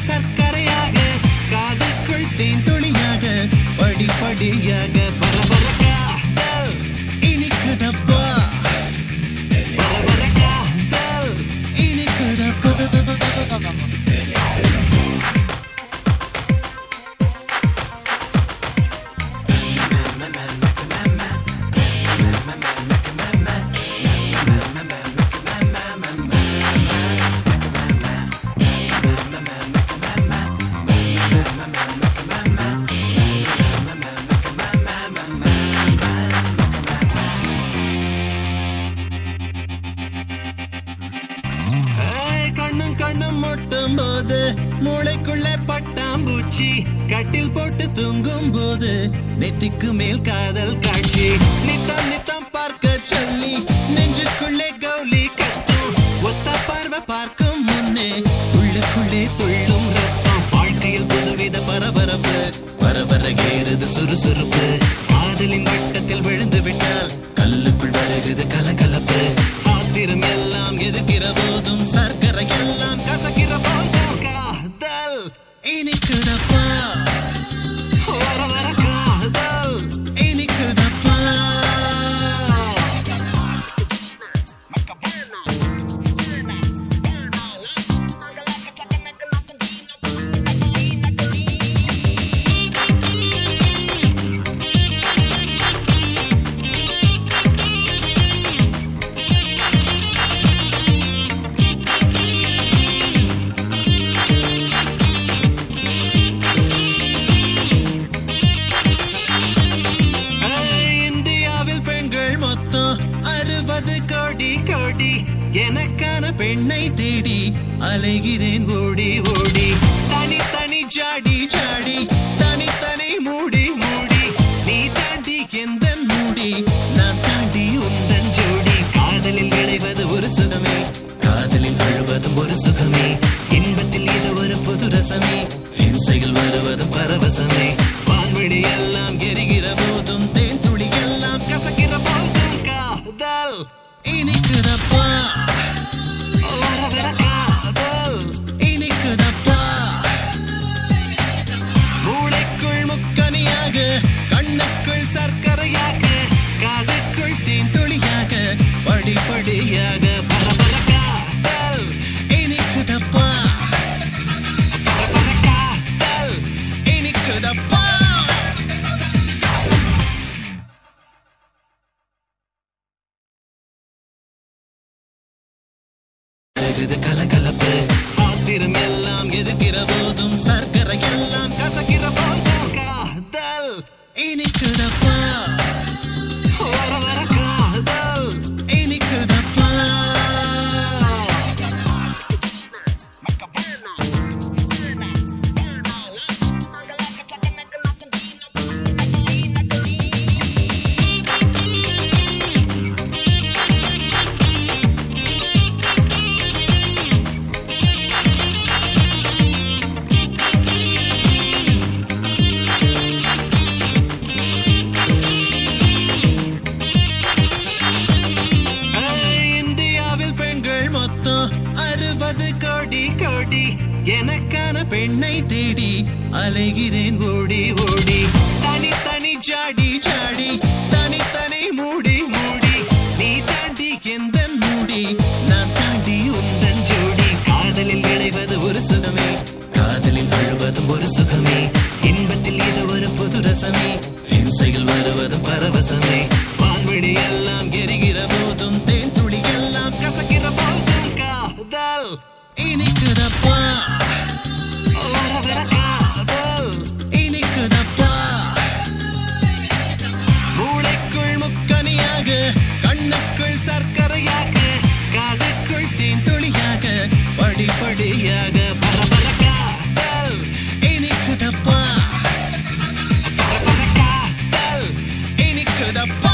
சர்க்கரையாக காதுக்குள் தேன் துளியாக படிப்படியாக பரபர காதல் இனிக்குதப்பா பரபர காதல் இனிக்குதப்பா ஏய், கண்ணும் கண்ணும் முட்டும் போது மூளைக்குள்ள பட்டாம்பூச்சி கட்டில் போட்டு தூங்கும் போது நெத்திக்கு மேல் காதல் காட்சி நித்தம் நித்தம் பார்க்க சொல்லி நெஞ்சுக்குள்ளே கௌலி கத்தும் ஒத்த பார்வை பார்க்கும் முன்னே உள்ளுக்குள்ளே துள்ளும் ரத்தம் வாழ்க்கையில் புதுவித பரபரப்பு பரபர ஏறுது சுறுசுறுப்பு காதலின் வட்டத்தில் விழுந்து விட்டால் கல்லுக்குள் வருகுது கலகலப்பு சாஸ்திரம் எல்லாம் எதுக்கிற போதும் சர்க்கரை எல்லாம் கசக்கிற போதும் காதல் இனிக்குதப்பா வர வர காதல் இனிக்குதப்பா ஏய், இந்தியாவில் பெண்கள் மொத்தம் அறுபது கோடி கோடி எனக்கான பெண்ணை தேடி அலைகிறேன் ஓடி ஓடி தனி தனி ஜாடி ஜாடி தனி தனி மூடி மூடி நீ தாண்டி எந்த மூடி நான் தாண்டி உந்தன் ஜோடி காதலில் விளைவது ஒரு சுகமே காதலில் அழுவதும் ஒரு சுகமே இன்பத்தில் இது ஒரு புது ரசமே இம்சையில் வருவதும் பரவசமே வான்வெளி எல்லாம் எரிகிற போதும் தேன் துளி எல்லாம் கசக்கிற போதும் காதல் இனிக்குதப்பா வர வர காதல் இனிக்குதப்பா மூளைக்குள் முக்கனியாக கண்ணுக்குள் சர்க்கரையாக காதுக்குள் தேன் துளியாக படிப்படியாக பரபர காதல் இனிக்குதப்பா பரபர காதல் இனிக்குதப்பா அழகுது கலகலப்பு சாஸ்திரம் எல்லாம் எதுக்கிற போதும் சர்க்கரை எல்லாம் கசக்கிற போதும் காதல் இனிக்குதப்பா வர வர காதல் இனிக்குதப்பா ஏய், இந்தியாவில் பெண்கள் மொத்தம் அறுபது கோடி கோடி எனக்கான பெண்ணை தேடி அலைகிறேன் ஓடி ஓடி தனி தனி ஜாடி ஜாடி தனி தனி மூடி மூடி நீ தாண்டி எந்த மூடி நான் தாண்டி உந்தன் ஜோடி காதலில் விளைவது ஒரு சுகமே காதலில் அழுவதும் ஒரு சுகமே இன்பத்தில் இது ஒரு புது ரசமே இம்சையில் வருவதும் பரவசமே வான்வெளி எல்லாம் எரிகிற போதும் தேன் துளி எல்லாம் கசக்கிற போதும் காதல் இனிக்குதப்பா வர வர காதல் இனிக்குதப்பா மூளைக்குள் முக்கனியாக கண்ணுக்குள் சர்க்கரையாக காதுக்குள் தேன் துளியாக படிப்படியாக பரபர காதல் இனிக்குதப்பா பரபர காதல் இனிக்குதப்பா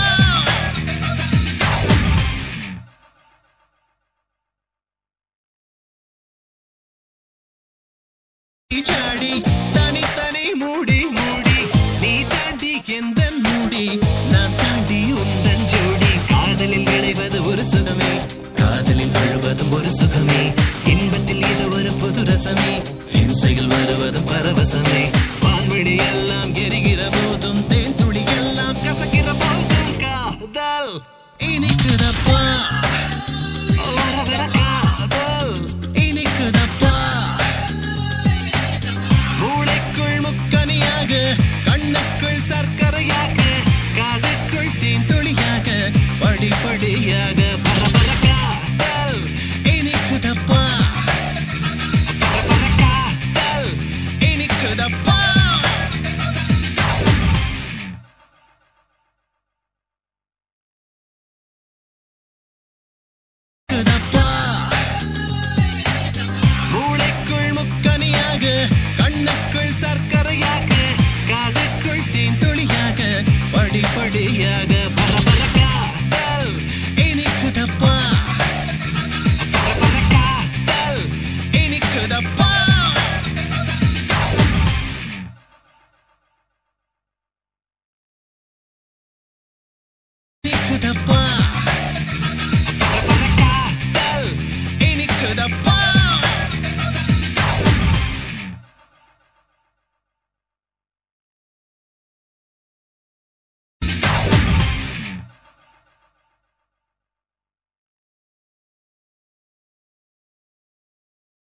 ஜாடி தனி தனி மூடி மூடி நீ தாண்டி எந்த மூடி நான் தாண்டி உந்தன் ஜோடி காதலில் விளைவது ஒரு சுகமே காதலில் அழுவதும் ஒரு சுகமே இன்பத்தில் இது ஒரு புது ரசமே ஓசையில் வருவதும் பரவசமே வான்வெளி எல்லாம் எரிகிற போதும் தேன் துளி எல்லாம் கசக்கிற போதும் காதல் இனிக்குதப்பா